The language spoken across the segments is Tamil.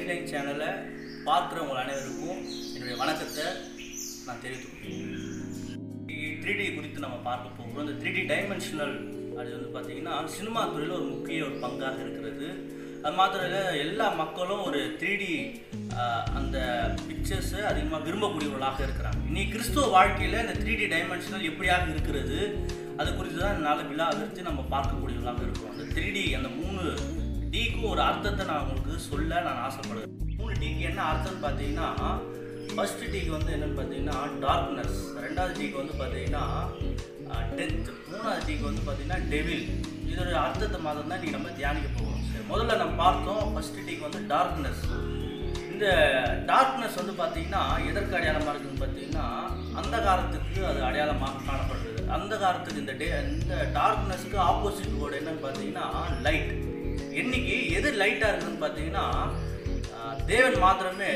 லைன் சேனலை பார்க்குறவங்க அனைவருக்கும் என்னுடைய வணக்கத்தை நான் தெரிவித்துக்கிறேன் த்ரீ டி குறித்து நம்ம பார்க்க போகிறோம் இந்த த்ரீ டி டைமென்ஷனல் அது வந்து பார்த்தீங்கன்னா சினிமா துறையில் ஒரு முக்கிய ஒரு பங்காக இருக்கிறது அது மாத்திரம் இல்லை எல்லா மக்களும் ஒரு த்ரீ டி அந்த பிக்சர்ஸை அதிகமாக விரும்பக்கூடியவர்களாக இருக்கிறாங்க இன்னைக்கு கிறிஸ்துவ வாழ்க்கையில் இந்த த்ரீ டி டைமென்ஷனல் எப்படியாக இருக்கிறது அது குறித்து தான் என்னால் விழா விருத்தி நம்ம பார்க்கக்கூடியவர்களாக இருக்கிறோம் அந்த த்ரீ டி அந்த மூணு டிக்கும் ஒரு அர்த்தத்தை நான் உங்களுக்கு சொல்ல நான் ஆசைப்படுறேன் மூணு டிக்கு என்ன அர்த்தம்னு பார்த்தீங்கன்னா ஃபர்ஸ்ட் டீக்கு வந்து என்னன்னு பார்த்தீங்கன்னா டார்க்னஸ் ரெண்டாவது டீக்கு வந்து பார்த்தீங்கன்னா டெத் மூணாவது டீக்கு வந்து பார்த்தீங்கன்னா டெவில் இதோட அர்த்தத்தை மாதம் தான் நீங்கள் நம்ம தியானிக்க போகிறோம் சரி முதல்ல நம்ம பார்த்தோம் ஃபர்ஸ்ட் டீக்கு வந்து டார்க்னஸ் இந்த டார்க்னஸ் வந்து பார்த்தீங்கன்னா எதற்கு அடையாளமாக இருக்குதுன்னு பார்த்தீங்கன்னா அந்த காலத்துக்கு அது அடையாளமாக காணப்படுறது அந்த காலத்துக்கு இந்த டே இந்த டார்க்னஸ்க்கு ஆப்போசிட் வேர்டு என்னன்னு பார்த்தீங்கன்னா லைட் என்னைக்கு எது லைட்டாக இருக்குதுன்னு பார்த்தீங்கன்னா ஆஹ் தேவன் மாத்திரமே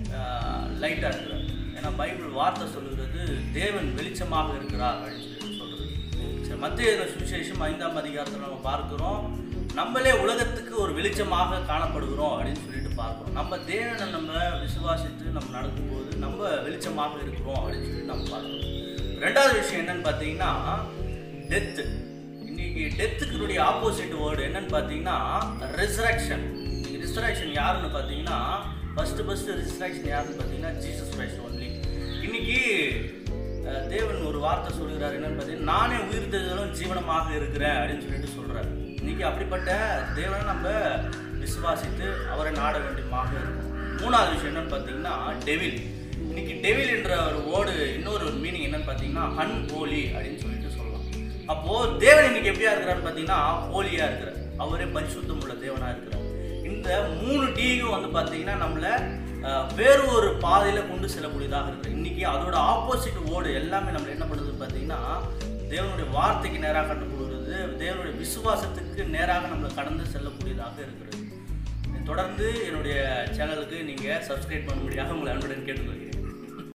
லைட்டாக இருக்கிறார் ஏன்னா பைபிள் வார்த்தை சொல்லுகிறது தேவன் வெளிச்சமாக இருக்கிறார் அப்படின்னு சொல்லி சொல்கிறது சரி மத்திய சுவிசேஷம் ஐந்தாம் அதிகாரத்தில் நம்ம பார்க்கிறோம் நம்மளே உலகத்துக்கு ஒரு வெளிச்சமாக காணப்படுகிறோம் அப்படின்னு சொல்லிட்டு பார்க்குறோம் நம்ம தேவனை நம்ம விசுவாசித்து நம்ம நடக்கும்போது நம்ம வெளிச்சமாக இருக்கிறோம் அப்படின்னு சொல்லிட்டு நம்ம பார்க்குறோம் ரெண்டாவது விஷயம் என்னன்னு பார்த்தீங்கன்னா டெத்து இன்னைக்கு டெத்துக்குடைய ஆப்போசிட் வேர்டு என்னன்னு பார்த்தீங்கன்னா ரிசரக்ஷன் இன்னைக்கு ரிசரக்ஷன் யாருன்னு பார்த்தீங்கன்னா ஃபர்ஸ்ட் ஃபர்ஸ்ட் ரிசரக்ஷன் யாருன்னு பார்த்தீங்கன்னா ஜீசஸ் கிரைஸ்ட் ஒன்லி இன்னைக்கு அஹ், தேவன் ஒரு வார்த்தை சொல்கிறார் என்னன்னு பார்த்தீங்கன்னா நானே உயிர் தெரிதலும் ஜீவனமாக இருக்கிறேன் அப்படின்னு சொல்லிட்டு சொல்றாரு இன்னைக்கு அப்படிப்பட்ட தேவனை நம்ம விசுவாசித்து அவரை நாட வேண்டியமாக இருக்கும் மூணாவது விஷயம் என்னன்னு பார்த்தீங்கன்னா டெவில் இன்னைக்கு டெவில் என்ற ஒரு வேர்டு இன்னொரு மீனிங் என்னன்னு பார்த்தீங்கன்னா அன் ஹோலி அப்படின்னு சொல்லிட்டு சொல்லலாம் அப்போ தேவன் இன்னைக்கு எப்படியா இருக்கிறான்னு பார்த்தீங்கன்னா ஹோலியா இருக்கிறார் அவரே பரிசுத்தம் உள்ள தேவனா இருக்கிறார் இந்த மூணு டீயும் வந்து பார்த்தீங்கன்னா நம்மளை அஹ், வேறு ஒரு பாதையில கொண்டு செல்லக்கூடியதாக இருக்கு இன்னைக்கு அதோட ஆப்போசிட் வேர்டு எல்லாமே நம்மள என்ன பண்ணுதுன்னு பார்த்தீங்கன்னா தேவனுடைய வார்த்தைக்கு நேராக கண்டுபிடுகிறது தேவனுடைய விசுவாசத்துக்கு நேராக நம்மளை கடந்து செல்லக்கூடியதாக இருக்கிறது தொடர்ந்து என்னுடைய சேனலுக்கு நீங்கள் சப்ஸ்கிரைப் பண்ணும்படியாக உங்களை அன்புடன் கேட்டுக்கொள்கிறேன்